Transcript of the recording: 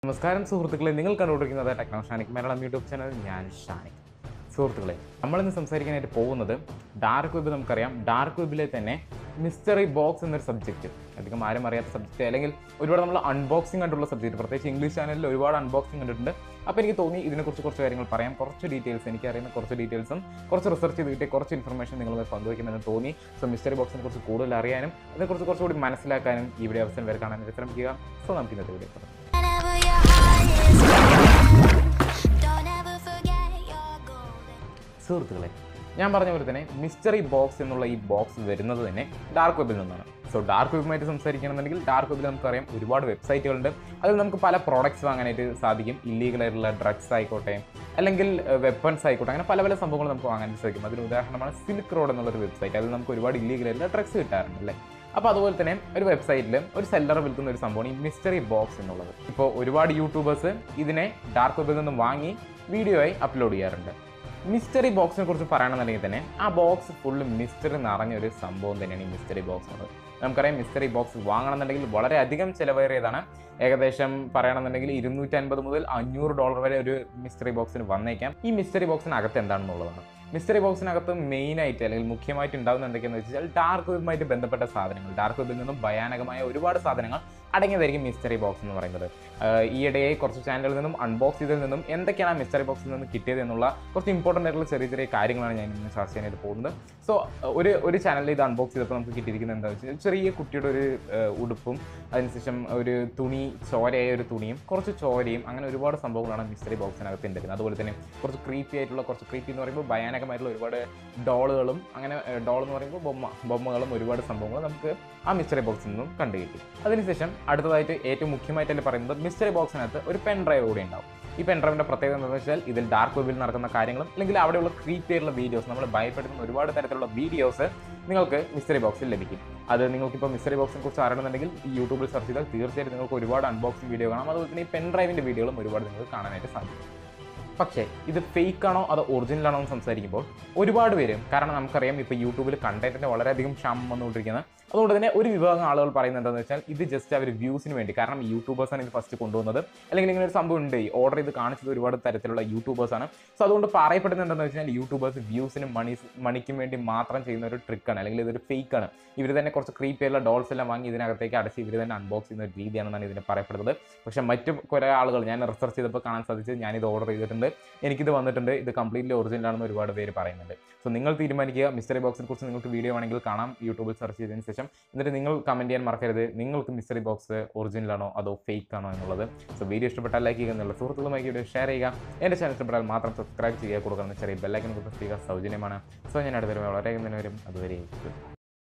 നമസ്കാരം സുഹൃത്തുക്കളെ നിങ്ങൾ കണ്ടുകൊണ്ടിരിക്കുന്നത് techno Shanik Malayalam YouTube channel ഞാൻ ഷാനിക് സുഹൃത്തുക്കളെ നമ്മളിന്ന് സംസാരിക്കാനായിട്ട് പോകുന്നത് ഡാർക്ക് വെബ് നമുക്കറിയാം ഡാർക്ക് വെബിലെ തന്നെ മിസ്റ്ററി ബോക്സ് എന്നൊരു സബ്ജക്റ്റ് അധികം ആരും അറിയാത്ത സബ്ജക്റ്റ് അല്ലെങ്കിൽ ഒരുപാട് നമ്മൾ അൺബോക്സിംഗ് കണ്ടുള്ള സബ്ജക്റ്റ് പ്രത്യേകിച്ച് ഇംഗ്ലീഷ് ചാനലിൽ ഒരുപാട് അൺബോക്സിംഗ് കണ്ടിട്ടുണ്ട് അപ്പോൾ എനിക്ക് തോന്നി ഇതിനെക്കുറിച്ച് കുറച്ച് കാര്യങ്ങൾ പറയാം കുറച്ച് ഡീറ്റെയിൽസ് എനിക്ക് അറിയുന്ന കുറച്ച് ഡീറ്റെയിൽസും കുറച്ച് റിസർച്ച് ചെയ്ത് കിട്ടിയ കുറച്ച് ഇൻഫർമേഷൻ നിങ്ങളുമായി പങ്കുവയ്ക്കുമെന്ന് തോന്നി സോ മിസ്റ്ററി ബോക്സിനെ കുറിച്ച് കൂടുതൽ അറിയാനും അതിനെക്കുറിച്ച് കുറച്ചുകൂടി മനസ്സിലാക്കാനും ഈ വീഡിയോ അവസരം വരെ കാണാനായിട്ട് ശ്രമിക്കുക സോ നമുക്ക് ഇന്നത്തെ വീഡിയോ തുടങ്ങാം Whenever your heart is broken, don't ever forget your golden. സുഹൃത്തുക്കളെ ഞാൻ പറഞ്ഞ പോലെ തന്നെ മിസ്റ്ററി ബോക്സ് എന്നുള്ള ഈ ബോക്സ് വരുന്നത് തന്നെ ഡാർക്ക് വെബിൽ നിന്നാണ് സോ ഡാർക്ക് വെബുമായിട്ട് സംസാരിക്കണമെന്നുണ്ടെങ്കിൽ ഡാർക്ക് വെബിൽ നമുക്കറിയാം ഒരുപാട് വെബ്സൈറ്റുകളുണ്ട് അതിൽ നമുക്ക് പല പ്രോഡക്റ്റ്സ് വാങ്ങാനായിട്ട് സാധിക്കും ഇല്ലീഗൽ ആയിട്ടുള്ള ഡ്രഗ്സ് ആയിക്കോട്ടെ അല്ലെങ്കിൽ വെപ്പൺസ് ആയിക്കോട്ടെ അങ്ങനെ പല പല സംഭവങ്ങൾ നമുക്ക് വാങ്ങാനായിട്ട് സാധിക്കും അതിന് ഉദാഹരണമാണ് സിൽക്ക് റോഡ് എന്നുള്ളൊരു വെബ്സൈറ്റ് അതിൽ നമുക്ക് ഒരുപാട് ഇല്ലീഗൽ ആയിട്ടുള്ള ഡ്രഗ്സ് കിട്ടാറുണ്ട് അല്ലേ അപ്പോൾ അതുപോലെ തന്നെ ഒരു വെബ്സൈറ്റിൽ ഒരു സെല്ലർ വിൽക്കുന്ന ഒരു സംഭവമാണ് ഈ മിസ്റ്ററി ബോക്സ് എന്നുള്ളത് ഇപ്പോൾ ഒരുപാട് യൂട്യൂബേഴ്സ് ഇതിനെ ഡാർക്ക് വെബിൽ നിന്നും വാങ്ങി വീഡിയോ ആയി അപ്ലോഡ് ചെയ്യാറുണ്ട് മിസ്റ്ററി ബോക്സിനെ കുറിച്ച് പറയണമെന്നുണ്ടെങ്കിൽ തന്നെ ആ ബോക്സ് ഫുള്ള് മിസ്റ്ററി നിറഞ്ഞ ഒരു സംഭവം തന്നെയാണ് ഈ മിസ്റ്ററി ബോക്സ് എന്നുള്ളത് നമുക്കറിയാം മിസ്റ്ററി ബോക്സ് വാങ്ങണമെന്നുണ്ടെങ്കിൽ വളരെയധികം ചിലവേറിയതാണ് ഏകദേശം പറയണമെന്നുണ്ടെങ്കിൽ ഇരുന്നൂറ്റി അൻപത് മുതൽ അഞ്ഞൂറ് ഡോളർ വരെ ഒരു മിസ്റ്ററി ബോക്സിന് വന്നേക്കാം ഈ മിസ്റ്ററി ബോക്സിനകത്ത് എന്താണെന്നുള്ളതാണ് മിസ്റ്ററി ബോക്സിനകത്ത് മെയിൻ ആയിട്ട് അല്ലെങ്കിൽ മുഖ്യമായിട്ട് ഉണ്ടാകുന്ന എന്തൊക്കെയാണെന്ന് വെച്ചാൽ ഡാർക്ക് വെബുമായിട്ട് ബന്ധപ്പെട്ട സാധനങ്ങൾ ഡാർക്ക് വെബിൽ നിന്നും ഭയാനകമായ ഒരുപാട് സാധനങ്ങൾ അടങ്ങിയതായിരിക്കും മിസ്റ്ററി ബോക്സ് എന്ന് പറയുന്നത് ആഹ് ഈയിടെയായി കുറച്ച് ചാനലുകളിൽ നിന്നും അൺബോക്സ് ചെയ്തതിൽ നിന്നും എന്തൊക്കെയാണ് ആ മിസ്റ്ററി ബോക്സിൽ നിന്ന് കിട്ടിയത് എന്നുള്ള കുറച്ച് ഇമ്പോർട്ടൻ്റ് ആയിട്ടുള്ള ചെറിയ ചെറിയ കാര്യങ്ങളാണ് ഞാൻ ഇന്ന് ചർച്ച ചെയ്യാനായിട്ട് പോകുന്നത് സോ ഒരു ഒരു ചാനലിൽ ഇത് അൺബോക്സ് ചെയ്തപ്പോൾ നമുക്ക് കിട്ടിയിരിക്കുന്നത് എന്താണെന്ന് വെച്ചാൽ ചെറിയ കുട്ടിയുടെ ഒരു ആഹ് ഉടുപ്പും അതിനുശേഷം ഒരു തുണി ചോരയായ ഒരു തുണിയും കുറച്ച് ചോരയും അങ്ങനെ ഒരുപാട് സംഭവങ്ങളാണ് മിസ്റ്ററി ബോക്സിനകത്ത് ഉണ്ടായിരുന്നത് അതുപോലെ തന്നെ കുറച്ച് ക്രീപ്പി ആയിട്ടുള്ള കുറച്ച് ക്രീപ്പി എന്ന് പറയുമ്പോൾ ഭയാനകമായിട്ടുള്ള ഒരുപാട് ഡോളുകളും അങ്ങനെ ഡോൾ എന്ന് പറയുമ്പോൾ ബൊമ്മ ബൊമ്മകളും ഒരുപാട് സംഭവങ്ങൾ നമുക്ക് ആ മിസ്റ്ററി ബോക്സിൽ നിന്നും കണ്ടു കിട്ടി അതിനുശേഷം അടുത്തതായിട്ട് ഏറ്റവും മുഖ്യമായിട്ട് പറയുന്നത് മിസ്റ്ററി ബോക്സിനകത്ത് ഒരു പെൻ ഡ്രൈവ് കൂടി ഉണ്ടാവും ഈ പെൻ ഡ്രൈവിൻ്റെ പ്രത്യേകത എന്താണെന്ന് വെച്ചാൽ ഇതിൽ ഡാർക്ക് വെബിൽ നടക്കുന്ന കാര്യങ്ങളും അല്ലെങ്കിൽ അവിടെയുള്ള ക്രീപ്പി ആയിട്ടുള്ള വീഡിയോസ് നമ്മൾ ഭയപ്പെടുന്ന ഒരുപാട് തരത്തിലുള്ള വീഡിയോസ് നിങ്ങൾക്ക് മിസ്റ്ററി ബോക്സിൽ ലഭിക്കും അത് നിങ്ങൾക്കിപ്പോൾ മിസ്റ്ററി ബോക്സിനെ കുറിച്ച് അറിയണമെന്നുണ്ടെങ്കിൽ ഈ യൂട്യൂബിൽ സെർച്ച് ചെയ്താൽ തീർച്ചയായിട്ടും നിങ്ങൾക്ക് ഒരുപാട് അൺബോക്സിംഗ് വീഡിയോ കാണാം അതുപോലെ തന്നെ ഈ പെൻ ഡ്രൈവിൻ്റെ വീഡിയോകളും ഒരുപാട് നിങ്ങൾക്ക് കാണാനായിട്ട് സാധിക്കും പക്ഷേ ഇത് ഫേക്ക് ആണോ അതോ ഒറിജിനൽ ആണോ എന്ന് സംസാരിക്കുമ്പോൾ ഒരുപാട് പേര് കാരണം നമുക്കറിയാം ഇപ്പോൾ യൂട്യൂബിൽ കണ്ടന്റിന് വളരെയധികം ക്ഷാമം വന്നുകൊണ്ടിരിക്കുന്നത് അതുകൊണ്ട് തന്നെ ഒരു വിഭാഗം ആളുകൾ പറയുന്നത് എന്താണെന്ന് വെച്ചാൽ ഇത് ജസ്റ്റ് അവർ വ്യൂസിന് വേണ്ടി കാരണം യൂട്യൂബേഴ്സാണ് ഇത് ഫസ്റ്റ് കൊണ്ടുവന്നത് അല്ലെങ്കിൽ ഇങ്ങനെ ഒരു സംഭവം ഉണ്ട് ഓർഡർ ചെയ്ത് കാണിച്ചത് ഒരുപാട് തരത്തിലുള്ള യൂട്യൂബേഴ്സാണ് സോ അതുകൊണ്ട് പറയപ്പെടുന്നത് എന്താണെന്ന് വെച്ചാൽ യൂട്യൂബേഴ്സ് വ്യൂസിനും മണി മണിക്കും വേണ്ടി മാത്രം ചെയ്യുന്ന ഒരു ട്രിക്കാണ് അല്ലെങ്കിൽ ഇതൊരു ഫേക്ക് ആണ് ഇവർ തന്നെ കുറച്ച് ക്രീപ്പ് ആയിട്ടുള്ള ഡോൾസ് എല്ലാം വാങ്ങി ഇതിനകത്തേക്ക് അടച്ച് ഇവർ തന്നെ അൺബോക്സ് ചെയ്യുന്ന ഒരു രീതിയാണെന്നാണ് ഇതിനെ പറയപ്പെടുന്നത് പക്ഷേ മറ്റു കുറേ ആളുകൾ ഞാൻ റിസർച്ച് ചെയ്തപ്പോൾ കാണാൻ സാധിച്ചത് ഞാനിത് ഓർഡർ ചെയ്തിട്ടുണ്ട് എനിക്കിത് വന്നിട്ടുണ്ട് ഇത് കംപ്ലീറ്റ്ലി ഒറിജിനൽ ആണെന്ന് ഒരുപാട് പേര് പറയുന്നുണ്ട് സോ നിങ്ങൾ തീരുമാനിക്കുക മിസ്റ്ററി ബോക്സിനെ കുറിച്ച് നിങ്ങൾക്ക് വീഡിയോ വേണമെങ്കിൽ കാണാം യൂട്യൂബിൽ സെർച്ച് ചെയ്തതിന് ശേഷം എന്നിട്ട് നിങ്ങൾ കമൻറ്റ് ചെയ്യാൻ മറക്കരുത് നിങ്ങൾക്ക് മിസ്റ്ററി ബോക്സ് ഒറിജിനൽ ആണോ അതോ ഫേക്ക് ആണോ എന്നുള്ളത് സോ വീഡിയോ ഇഷ്ടപ്പെട്ടാൽ ലൈക്ക് ചെയ്യുക എന്നുള്ള സുഹൃത്തുക്കളുമായി വീഡിയോ ഷെയർ ചെയ്യുക എൻ്റെ ചാനൽ ഇഷ്ടപ്പെട്ടാൽ മാത്രം സബ്സ്ക്രൈബ് ചെയ്യുക കൊടുക്കുന്ന ചെറിയ ബെല്ലൈക്കൻ പ്രസ് ചെയ്യുക സൗജന്യമാണ് സോ ഞാൻ അടുത്ത വരും വളരെ വരും അതുവരെ goodbye.